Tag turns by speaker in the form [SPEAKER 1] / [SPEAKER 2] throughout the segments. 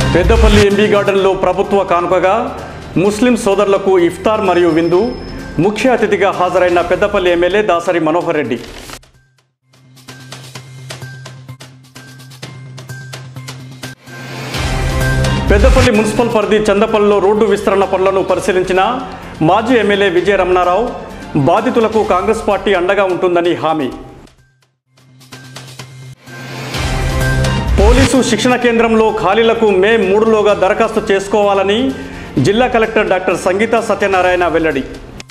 [SPEAKER 1] Peddapalli MB గార్డెన్లో ప్రభుత్వ కానుకగా ముస్లిం సోదరులకు ఇఫ్తార్ మరియు విందు ముఖ్య అతిథిగా హాజరైన పెద్దపల్లి ఎమ్మెల్యే దాసరి మనోహర్ రెడ్డి పెద్దపల్లి మున్సిపల్ పరిధి చందపల్లిలో రోడ్డు విస్తరణ పనులను పరిశీలించిన మాజీ ఎమ్మెల్యే విజయ రమణారావు బాధితులకు కాంగ్రెస్ పార్టీ అండగా ఉంటుందని హామీ పోలీసు శిక్షణ కేంద్రంలో ఖాళీలకు మే మూడులోగా దరఖాస్తు చేసుకోవాలని జిల్లా కలెక్టర్ డాక్టర్ సంగీత సత్యనారాయణ వెల్లడి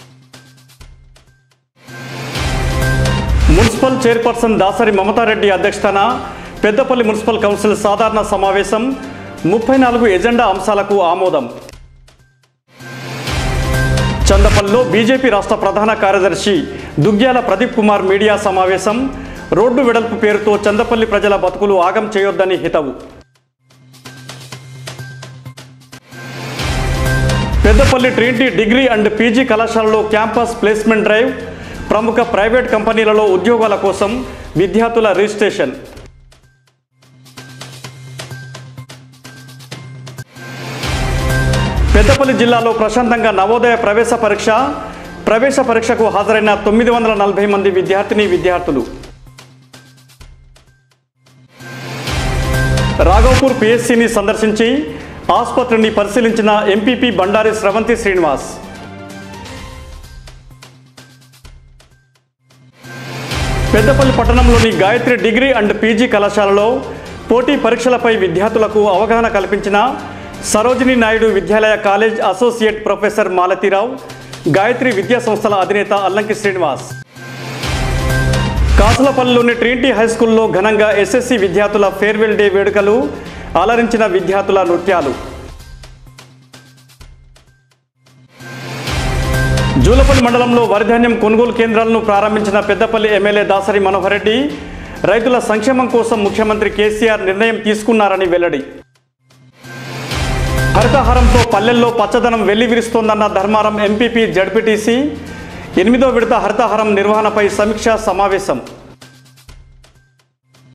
[SPEAKER 1] మున్సిపల్ చైర్పర్సన్ దాసరి మమతారెడ్డి అధ్యక్షతన పెద్దపల్లి మున్సిపల్ కౌన్సిల్ సాధారణ సమావేశం ముప్పై నాలుగు ఎజెండా అంశాలకు ఆమోదం చందపల్లిలో బీజేపీ రాష్ట్ర ప్రధాన కార్యదర్శి దుగ్గ్యాల ప్రదీప్ కుమార్ మీడియా సమావేశం రోడ్డు వెడల్పు పేరుతో చందపల్లి ప్రజల బతుకులు ఆగం చేయొద్దని హితవు Peddapalli Trinity degree and PG కళాశాలలో క్యాంపస్ ప్లేస్మెంట్ డ్రైవ్ ప్రముఖ ప్రైవేట్ కంపెనీలలో ఉద్యోగాల కోసం విద్యార్థుల రిజిస్ట్రేషన్ పెద్దపల్లి జిల్లాలో ప్రశాంతంగా నవోదయ ప్రవేశ పరీక్ష ప్రవేశ పరీక్షకు హాజరైన తొమ్మిది వందల నలభై మంది విద్యార్థిని విద్యార్థులు రాఘవపూర్ పిఎస్సిని సందర్శించి ఆసుపత్రిని పరిశీలించిన ఎంపీపీ బండారి స్రవంతి శ్రీనివాస్ పెద్దపల్లి పట్టణంలోని గాయత్రి డిగ్రీ అండ్ పీజీ కళాశాలలో పోటీ పరీక్షలపై విద్యార్థులకు అవగాహన కల్పించిన Sarojini Naidu Vidyalaya college associate professor Malathi Rao Gayatri విద్యా సంస్థల అధినేత అల్లంకి శ్రీనివాస్ కాసులపల్లిలోని ట్రినిటీ హై స్కూల్లో ఘనంగా ఎస్ఎస్సి విద్యార్థుల ఫేర్వెల్ డే వేడుకలు అలరించిన విద్యార్థుల నృత్యాలు జూలపల్లి మండలంలో వరిధాన్యం కొనుగోలు కేంద్రాలను ప్రారంభించిన పెద్దపల్లి ఎమ్మెల్యే దాసరి మనోహర్ రెడ్డి రైతుల సంక్షేమం కోసం ముఖ్యమంత్రి కేసీఆర్ నిర్ణయం తీసుకున్నారని వెల్లడి హరితహారంతో పల్లెల్లో పచ్చదనం వెల్లివిరుస్తోందన్న ధర్మారం ఎంపీపీ జడ్పీటీసీ ఎనిమిదో విడత హరితహారం నిర్వహణపై సమీక్షా సమావేశం